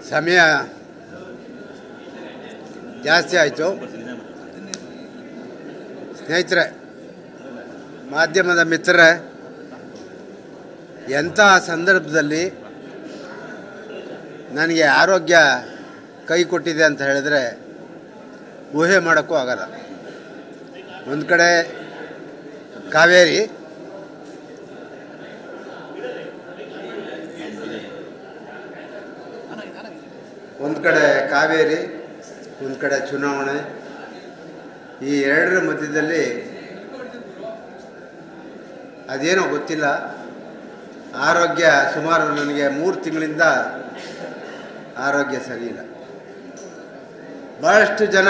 ಸಮಯ ಜಾಸ್ತಿ ಆಯಿತು ಸ್ನೇಹಿತರೆ ಮಾಧ್ಯಮದ ಮಿತ್ರರೇ ಎಂತಹ ಸಂದರ್ಭದಲ್ಲಿ ನನಗೆ ಆರೋಗ್ಯ ಕೈ ಕೊಟ್ಟಿದೆ ಅಂತ ಹೇಳಿದ್ರೆ ಊಹೆ ಮಾಡೋಕ್ಕೂ ಆಗಲ್ಲ ಒಂದು ಕಡೆ ಕಾವೇರಿ ಒಂದು ಕಡೆ ಕಾವೇರಿ ಒಂದು ಕಡೆ ಚುನಾವಣೆ ಈ ಎರಡರ ಮಧ್ಯದಲ್ಲಿ ಅದೇನೋ ಗೊತ್ತಿಲ್ಲ ಆರೋಗ್ಯ ಸುಮಾರು ನನಗೆ ಮೂರು ತಿಂಗಳಿಂದ ಆರೋಗ್ಯ ಸರಿಯಿಲ್ಲ ಭಾಳಷ್ಟು ಜನ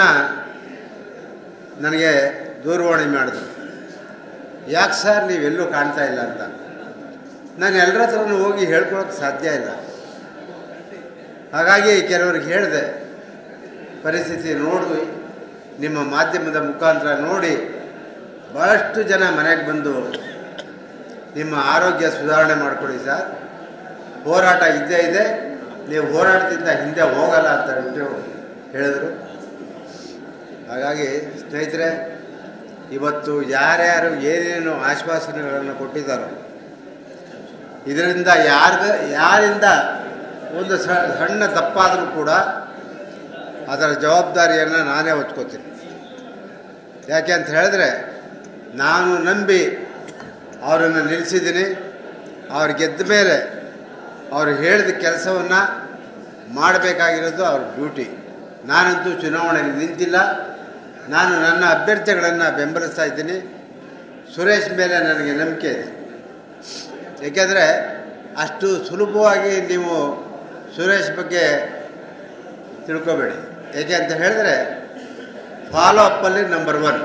ನನಗೆ ದೂರವಾಣಿ ಮಾಡಿದ್ರು ಯಾಕೆ ಸರ್ ನೀವೆಲ್ಲೂ ಕಾಣ್ತಾ ಇಲ್ಲ ಅಂತ ನಾನು ಎಲ್ಲರ ಹತ್ರನೂ ಹೋಗಿ ಹೇಳ್ಕೊಳಕ್ಕೆ ಸಾಧ್ಯ ಇಲ್ಲ ಹಾಗಾಗಿ ಕೆಲವ್ರಿಗೆ ಹೇಳಿದೆ ಪರಿಸ್ಥಿತಿ ನೋಡಿ ನಿಮ್ಮ ಮಾಧ್ಯಮದ ಮುಖಾಂತರ ನೋಡಿ ಭಾಳಷ್ಟು ಜನ ಮನೆಗೆ ಬಂದು ನಿಮ್ಮ ಆರೋಗ್ಯ ಸುಧಾರಣೆ ಮಾಡಿಕೊಡಿ ಸರ್ ಹೋರಾಟ ಇದ್ದೇ ಇದೆ ನೀವು ಹೋರಾಟದಿಂದ ಹಿಂದೆ ಹೋಗಲ್ಲ ಅಂತ ಬಿಟ್ಟು ಹೇಳಿದರು ಹಾಗಾಗಿ ಸ್ನೇಹಿತರೆ ಇವತ್ತು ಯಾರ್ಯಾರು ಏನೇನು ಆಶ್ವಾಸನೆಗಳನ್ನು ಕೊಟ್ಟಿದ್ದಾರೋ ಇದರಿಂದ ಯಾರ್ದ ಯಾರಿಂದ ಒಂದು ಸ- ಸಣ್ಣ ತಪ್ಪಾದರೂ ಕೂಡ ಅದರ ಜವಾಬ್ದಾರಿಯನ್ನು ನಾನೇ ಹೊತ್ಕೋತೀನಿ ಯಾಕೆ ಅಂತ ಹೇಳಿದ್ರೆ ನಾನು ನಂಬಿ ಅವರನ್ನು ನಿಲ್ಲಿಸಿದ್ದೀನಿ ಅವ್ರು ಗೆದ್ದ ಮೇಲೆ ಅವ್ರು ಹೇಳಿದ ಕೆಲಸವನ್ನು ಮಾಡಬೇಕಾಗಿರೋದು ಅವ್ರ ಡ್ಯೂಟಿ ನಾನಂತೂ ಚುನಾವಣೆಗೆ ನಿಂತಿಲ್ಲ ನಾನು ನನ್ನ ಅಭ್ಯರ್ಥಿಗಳನ್ನು ಬೆಂಬಲಿಸ್ತಾ ಇದ್ದೀನಿ ಸುರೇಶ್ ಮೇಲೆ ನನಗೆ ನಂಬಿಕೆ ಇದೆ ಏಕೆಂದರೆ ಅಷ್ಟು ಸುಲಭವಾಗಿ ನೀವು ಸುರೇಶ್ ಬಗ್ಗೆ ತಿಳ್ಕೊಬೇಡಿ ಏಕೆ ಅಂತ ಹೇಳಿದ್ರೆ ಫಾಲೋ ಅಪ್ಪಲ್ಲಿ ನಂಬರ್ ಒನ್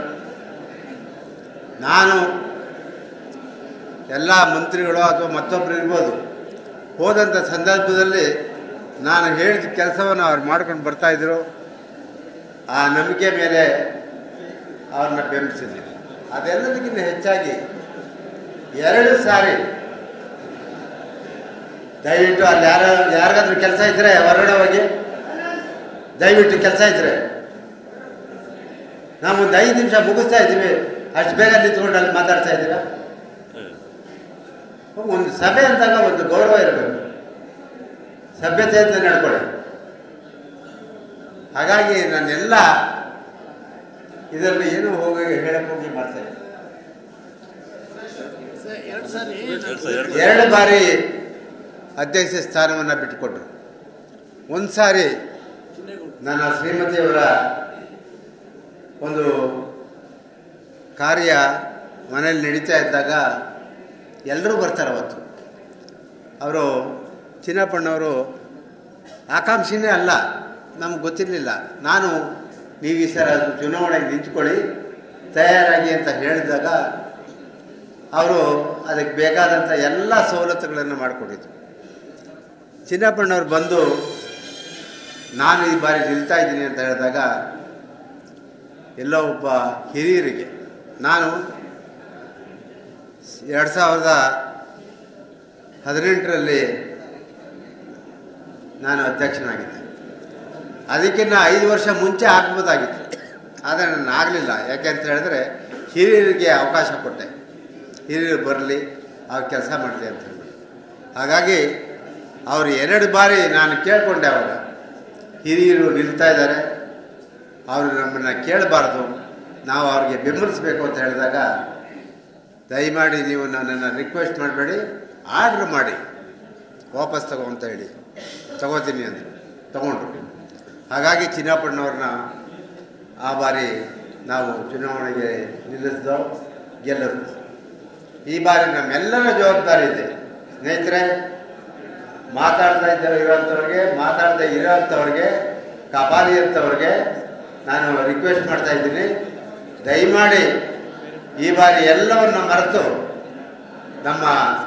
ನಾನು ಎಲ್ಲ ಮಂತ್ರಿಗಳು ಅಥವಾ ಮತ್ತೊಬ್ಬರು ಇರ್ಬೋದು ಹೋದಂಥ ಸಂದರ್ಭದಲ್ಲಿ ನಾನು ಹೇಳಿದ ಕೆಲಸವನ್ನು ಅವ್ರು ಮಾಡ್ಕೊಂಡು ಬರ್ತಾಯಿದ್ರು ಆ ನಂಬಿಕೆ ಮೇಲೆ ಅವ್ರನ್ನ ಬೆಂಬಲಿಸಿದ್ದೀನಿ ಅದೆಲ್ಲದಕ್ಕಿಂತ ಹೆಚ್ಚಾಗಿ ಎರಡು ಸಾರಿ ದಯವಿಟ್ಟು ಅಲ್ಲಿ ಯಾರ ಯಾರಿಗಾದ್ರೂ ಕೆಲಸ ಇದ್ದರೆ ಹೊರಗಡೆ ಹೋಗಿ ದಯವಿಟ್ಟು ಕೆಲಸ ಇದ್ದರೆ ನಾವು ಒಂದು ಐದು ನಿಮಿಷ ಮುಗಿಸ್ತಾ ಇದ್ದೀವಿ ಅಷ್ಟು ಬೇಗ ನಿಂತ್ಕೊಂಡು ಅಲ್ಲಿ ಮಾತಾಡ್ತಾ ಇದ್ದೀರಾ ಒಂದು ಸಭೆ ಅಂದಾಗ ಒಂದು ಗೌರವ ಇರಬೇಕು ಸಭ್ಯತೆಯಿಂದ ನಡ್ಕೊಳ್ಳಿ ಹಾಗಾಗಿ ನಾನೆಲ್ಲ ಇದರಲ್ಲಿ ಏನು ಹೋಗಿ ಹೇಳಕ್ಕೆ ಹೋಗಿ ಮಾಡ್ತಾ ಇದ್ದೀನಿ ಎರಡು ಸಾರಿ ಎರಡು ಬಾರಿ ಅಧ್ಯಕ್ಷ ಸ್ಥಾನವನ್ನು ಬಿಟ್ಟುಕೊಟ್ರು ಒಂದು ಸಾರಿ ನನ್ನ ಶ್ರೀಮತಿಯವರ ಒಂದು ಕಾರ್ಯ ಮನೇಲಿ ನಡೀತಾ ಇದ್ದಾಗ ಎಲ್ಲರೂ ಬರ್ತಾರೆ ಅವತ್ತು ಅವರು ಚಿನ್ನಪ್ಪಣ್ಣವರು ಆಕಾಂಕ್ಷಿನೇ ಅಲ್ಲ ನಮ್ಗೆ ಗೊತ್ತಿರಲಿಲ್ಲ ನಾನು ನೀವು ಈ ಸಲ ಚುನಾವಣೆಗೆ ನಿಂತ್ಕೊಳ್ಳಿ ತಯಾರಾಗಿ ಅಂತ ಹೇಳಿದಾಗ ಅವರು ಅದಕ್ಕೆ ಬೇಕಾದಂಥ ಎಲ್ಲ ಸವಲತ್ತುಗಳನ್ನು ಮಾಡಿಕೊಟ್ಟಿದ್ರು ಚಿನ್ನಪ್ಪಣ್ಣವ್ರು ಬಂದು ನಾನು ಈ ಬಾರಿ ನಿಲ್ತಾ ಇದ್ದೀನಿ ಅಂತ ಹೇಳಿದಾಗ ಎಲ್ಲೋ ಒಬ್ಬ ಹಿರಿಯರಿಗೆ ನಾನು ಎರಡು ಸಾವಿರದ ಹದಿನೆಂಟರಲ್ಲಿ ನಾನು ಅಧ್ಯಕ್ಷನಾಗಿದ್ದೆ ಅದಕ್ಕಿಂತ ಐದು ವರ್ಷ ಮುಂಚೆ ಆಗ್ಬೋದಾಗಿತ್ತು ಆದರೆ ನಾನು ಆಗಲಿಲ್ಲ ಯಾಕೆ ಅಂತ ಹೇಳಿದ್ರೆ ಹಿರಿಯರಿಗೆ ಅವಕಾಶ ಕೊಟ್ಟೆ ಹಿರಿಯರು ಬರಲಿ ಅವ್ರು ಕೆಲಸ ಮಾಡಲಿ ಅಂತ ಹೇಳಿ ಹಾಗಾಗಿ ಅವರು ಎರಡು ಬಾರಿ ನಾನು ಕೇಳಿಕೊಂಡೆ ಅವಾಗ ಹಿರಿಯರು ನಿಲ್ತಾ ಇದ್ದಾರೆ ಅವರು ನಮ್ಮನ್ನು ಕೇಳಬಾರ್ದು ನಾವು ಅವ್ರಿಗೆ ಬೆಂಬಲಿಸಬೇಕು ಅಂತ ಹೇಳಿದಾಗ ದಯಮಾಡಿ ನೀವು ನನ್ನನ್ನು ರಿಕ್ವೆಸ್ಟ್ ಮಾಡಬೇಡಿ ಆರ್ಡ್ರ್ ಮಾಡಿ ವಾಪಸ್ ತಗೋ ಅಂತ ಹೇಳಿ ತಗೋತೀನಿ ಅಂದರು ತಗೊಂಡ್ರು ಹಾಗಾಗಿ ಚಿನ್ನಪ್ಪಣ್ಣವ್ರನ್ನ ಆ ಬಾರಿ ನಾವು ಚುನಾವಣೆಗೆ ನಿಲ್ಲಿಸಿದೋ ಗೆಲ್ಲರು ಈ ಬಾರಿ ನಮ್ಮೆಲ್ಲರ ಜವಾಬ್ದಾರಿ ಇದೆ ಸ್ನೇಹಿತರೆ ಮಾತಾಡ್ತಾ ಇದ್ದ ಇರೋಂಥವ್ರಿಗೆ ಮಾತಾಡದೆ ಇರೋಂಥವ್ರಿಗೆ ಕಪಾಲಿ ಅಂತವ್ರಿಗೆ ನಾನು ರಿಕ್ವೆಸ್ಟ್ ಮಾಡ್ತಾ ಇದ್ದೀನಿ ದಯಮಾಡಿ ಈ ಬಾರಿ ಎಲ್ಲವನ್ನು ಮರೆತು ನಮ್ಮ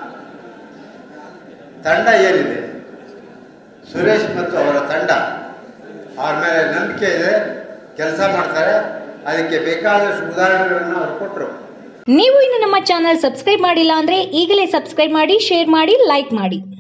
ತಂಡ ಏನಿದೆ ಸುರೇಶ್ ಮತ್ತು ಅವರ ತಂಡ ಅವ್ರ ಮೇಲೆ ನಂಬಿಕೆ ಇದೆ ಕೆಲಸ ಮಾಡ್ತಾರೆ ಅದಕ್ಕೆ ಬೇಕಾದಷ್ಟು ಉದಾಹರಣೆಗಳನ್ನು ಅವ್ರು ಕೊಟ್ಟರು ನೀವು ಇನ್ನು ನಮ್ಮ ಚಾನೆಲ್ ಸಬ್ಸ್ಕ್ರೈಬ್ ಮಾಡಿಲ್ಲ ಅಂದ್ರೆ ಈಗಲೇ ಸಬ್ಸ್ಕ್ರೈಬ್ ಮಾಡಿ ಶೇರ್ ಮಾಡಿ ಲೈಕ್ ಮಾಡಿ